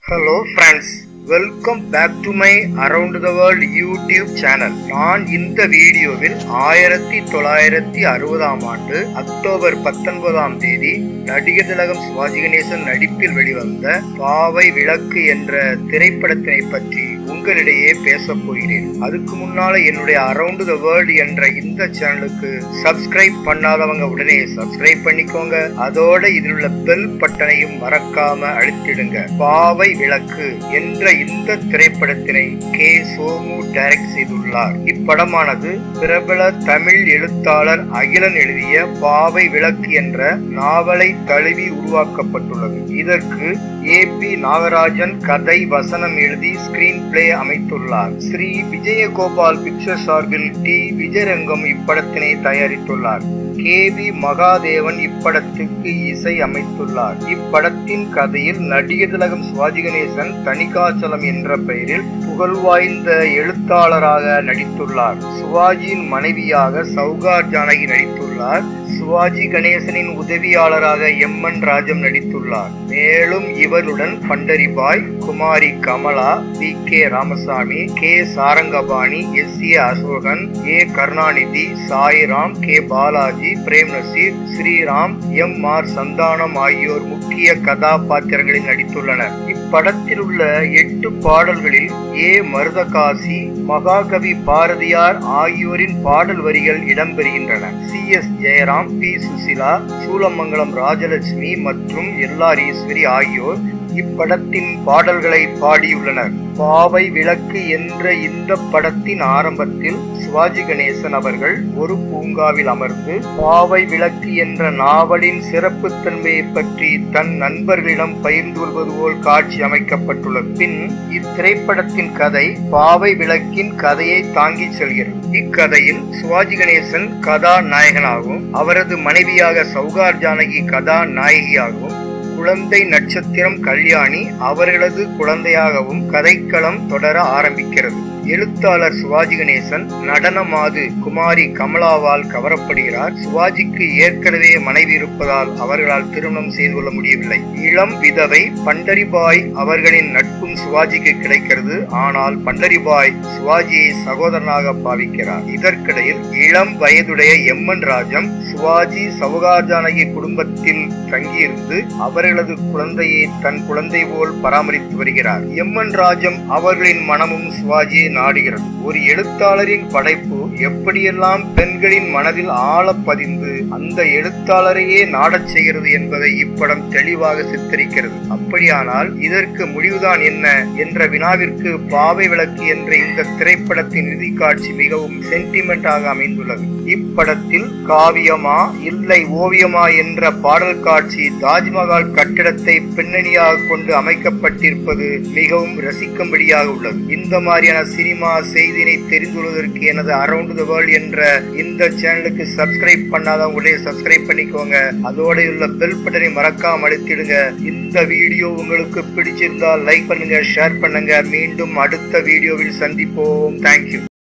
hello friends welcome back to my around the world YouTube channel நான் இந்த வீடியோவில் ஆயிரத்தி தொள்ளாயிரத்தி அறுபதாம் ஆண்டு அக்டோபர் பத்தொன்பதாம் தேதி நடிகர் திலகம் சிவாஜி கணேசன் நடிப்பில் வெளிவந்த பாவை விளக்கு என்ற திரைப்படத்தினை பற்றி உங்களிடையே பேசப் போகிறேன் அதுக்கு முன்னால என்னுடைய அரவுண்ட் த வேர்ல்ட் என்ற இந்த சேனலுக்கு சப்ஸ்கிரைப் பண்ணாதவங்க உடனே சப்ஸ்கிரைப் பண்ணிக்கோங்க அதோட இதில் உள்ள பெல் பட்டனையும் மறக்காம அழுத்திடுங்க பாவை விளக்கு என்ற இந்த திரைப்படத்தினை கே சோமு டைரக்ட் செய்துள்ளார் இப்படமானது பிரபல தமிழ் எழுத்தாளர் அகிலன் எழுதிய பாவை விளக்கு என்ற நாவலை தழுவி உருவாக்கப்பட்டுள்ளது இதற்கு ஏ பி நாகராஜன் கதை வசனம் எழுதி ஸ்கிரீன் பிளே அமைத்துள்ளார் ஸ்ரீ விஜயகோபால் பிக்சர் சார்பில் டி விஜயரங்கம் இப்படத்தினை தயாரித்துள்ளார் கே வி மகாதேவன் இப்படத்துக்கு இசை அமைத்துள்ளார் இப்படத்தின் கதையில் நடிகர் திலகம் சிவாஜி கணேசன் தணிகாச்சலம் என்ற பெயரில் புகழ்வாய்ந்த எழுத்தாளராக நடித்துள்ளார் சிவாஜியின் மனைவியாக சௌகார் ஜானகி நடித்துள்ளார் சிவாஜி கணேசனின் உதவியாளராக எம் என் ராஜம் நடித்துள்ளார் மேலும் இவருடன் Pandaribai Kumari Kamala V K Ramasamy K Sarangapani S A Asokan A Karunanidhi Sairam K Balaji Prem Nazir Sriram M R Santhanam ஆகியோர் முக்கிய கதாபாத்திரங்களில் நடித்துள்ளனர் இப்படத்தில் உள்ள எட்டு பாடல்களில் ஏ மருதகாசி மகாகவி பாரதியார் ஆகியோரின் பாடல் வரிகள் இடம்பெறுகின்றன C S Jayaram P Susheela Soolamangalam Rajalakshmi மற்றும் எல்ஆர் ஈஸ்வரி ஆகியோர் இப்படத்தின் பாடல்களை பாடியுள்ளனர் பாவை விளக்கு என்ற இந்த படத்தின் ஆரம்பத்தில் சிவாஜி கணேசன் அவர்கள் ஒரு பூங்காவில் அமர்ந்து பாவை விளக்கு என்ற நாவலின் சிறப்புத்தன்மையை பற்றி தன் நண்பர்களிடம் பகிர்ந்து கொள்வது போல் காட்சி அமைக்கப்பட்டுள்ளது பின் இத்திரைப்படத்தின் கதை பாவை விளக்கின் கதையை தாங்கி செல்கிறது இக்கதையில் சிவாஜி கணேசன் கதாநாயகனாகவும் அவரது மனைவியாக சௌகார் ஜானகி கதாநாயகியாகவும் குழந்தை நட்சத்திரம் கல்யாணி அவர்களது குழந்தையாகவும் கதைக்களம் தொடர ஆரம்பிக்கிறது எழுத்தாளர் சிவாஜி கணேசன் நடனமாது குமாரி கமலாவால் கவரப்படுகிறார் சிவாஜிக்கு ஏற்கனவே மனைவி இருப்பதால் அவர்களால் திருமணம் செய்து கொள்ள முடியவில்லை இளம் விதவை பண்டரிபாய் அவர்களின் நட்பும் சிவாஜிக்கு கிடைக்கிறது ஆனால் பண்டரிபாய் சிவாஜியை சகோதரனாக பாவிக்கிறார் இதற்கிடையில் இளம் வயதுடைய எம்மன் ராஜம் சிவாஜி சவுகார் ஜானகி குடும்பத்தில் தங்கியிருந்து அவர்களது குழந்தையை தன் குழந்தை போல் பராமரித்து வருகிறார் எம்மன் ராஜம் அவர்களின் மனமும் சிவாஜியை நாடுகிறது ஒரு எழுத்தாளரின் படைப்பு எப்படியெல்லாம் பெண்களின் மனதில் ஆழ பதிந்து அந்த எழுத்தாளரையே நாடச் செய்கிறது என்பதை இப்படம் தெளிவாக சித்தரிக்கிறது அப்படியானால் இதற்கு முடிவுதான் என்ன என்ற வினாவிற்கு பாவை விளக்கு என்ற இந்த திரைப்படத்தின் இறுதி காட்சி மிகவும் சென்டிமெண்டாக அமைந்துள்ளது இப்படத்தில் காவியமா இல்லை ஓவியமா என்ற பாடல் காட்சி தாஜ்மஹால் கட்டிடத்தை பின்னணியாக கொண்டு அமைக்கப்பட்டிருப்பது மிகவும் ரசிக்கும்படியாக உள்ளது இந்த மாதிரியான சினிமா செய்தினை தெரிந்து கொள்வதற்கு எனது அரவுண்ட் த வேர்ல்ட் என்ற இந்த சேனலுக்கு சப்ஸ்கிரைப் பண்ணாதவங்க உடனே சப்ஸ்கிரைப் பண்ணிக்கோங்க அதோட உள்ள பெல் பட்டனை மறக்காம அழுத்திடுங்க இந்த வீடியோ உங்களுக்கு பிடிச்சிருந்தால் லைக் பண்ணுங்க ஷேர் பண்ணுங்க மீண்டும் அடுத்த வீடியோவில் சந்திப்போம் தேங்க்யூ